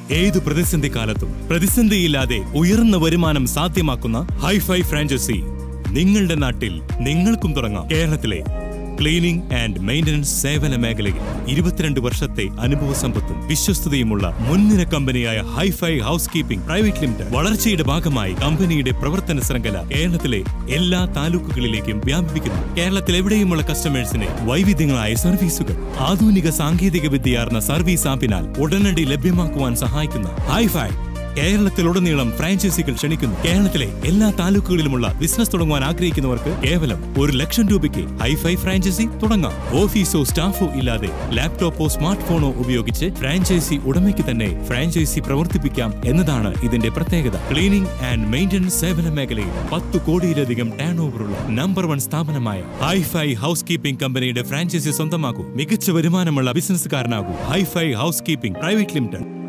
ഏത് പ്രതിസന്ധി കാലത്തും പ്രതിസന്ധിയില്ലാതെ ഉയർന്ന വരുമാനം സാധ്യമാക്കുന്ന ഹൈഫൈ ഫ്രാഞ്ചൈസി നിങ്ങളുടെ നാട്ടിൽ നിങ്ങൾക്കും തുടങ്ങാം കേരളത്തിലെ ക്ലീനിംഗ് ആൻഡ് മെയിന്റനൻസ് സേവന മേഖലയിൽ ഇരുപത്തിരണ്ട് വർഷത്തെ അനുഭവ സമ്പത്തും വിശ്വസ്തതയുമുള്ള മുൻനിര കമ്പനിയായ HiFi house keeping private limited വളർച്ചയുടെ ഭാഗമായി കമ്പനിയുടെ പ്രവർത്തന ശൃംഖല കേരളത്തിലെ എല്ലാ താലൂക്കുകളിലേക്കും വ്യാപിപ്പിക്കുന്നു കേരളത്തിൽ എവിടെയുമുള്ള കസ്റ്റമേഴ്സിന് വൈവിധ്യങ്ങളായ സർവീസുകൾ ആധുനിക സാങ്കേതിക വിദ്യയാർന്ന സർവീസ് ആപ്പിനാൽ ഉടനടി ലഭ്യമാക്കുവാൻ സഹായിക്കുന്ന ഹൈഫൈ കേരളത്തിലുടനീളം ഫ്രാഞ്ചൈസികൾ ക്ഷണിക്കുന്നു കേരളത്തിലെ എല്ലാ താലൂക്കുകളിലുമുള്ള ബിസിനസ് തുടങ്ങുവാൻ ആഗ്രഹിക്കുന്നവർക്ക് കേവലം ഒരു ലക്ഷം രൂപയ്ക്ക് ഹൈഫൈ ഫ്രാഞ്ചൈസി തുടങ്ങാം ഓഫീസോ സ്റ്റാഫോ ഇല്ലാതെ ലാപ്ടോപ്പോ സ്മാർട്ട് ഫോണോ ഉപയോഗിച്ച് ഫ്രാഞ്ചൈസി ഉടമയ്ക്ക് തന്നെ ഫ്രാഞ്ചൈസി പ്രവർത്തിപ്പിക്കാം എന്നതാണ് ഇതിന്റെ പ്രത്യേകത ക്ലീനിംഗ് ആൻഡ് മെയിന്റനൻസ് സേവന മേഖലയിൽ പത്ത് കോടിയിലധികം ടേൺ ഓവറുള്ള നമ്പർ വൺ സ്ഥാപനമായ ഹൈഫൈ ഹൗസ് കീപ്പിംഗ് കമ്പനിയുടെ ഫ്രാഞ്ചൈസി സ്വന്തമാക്കൂ മികച്ച വരുമാനമുള്ള ബിസിനസ്സുകാരനാകൂ HiFi house keeping private limited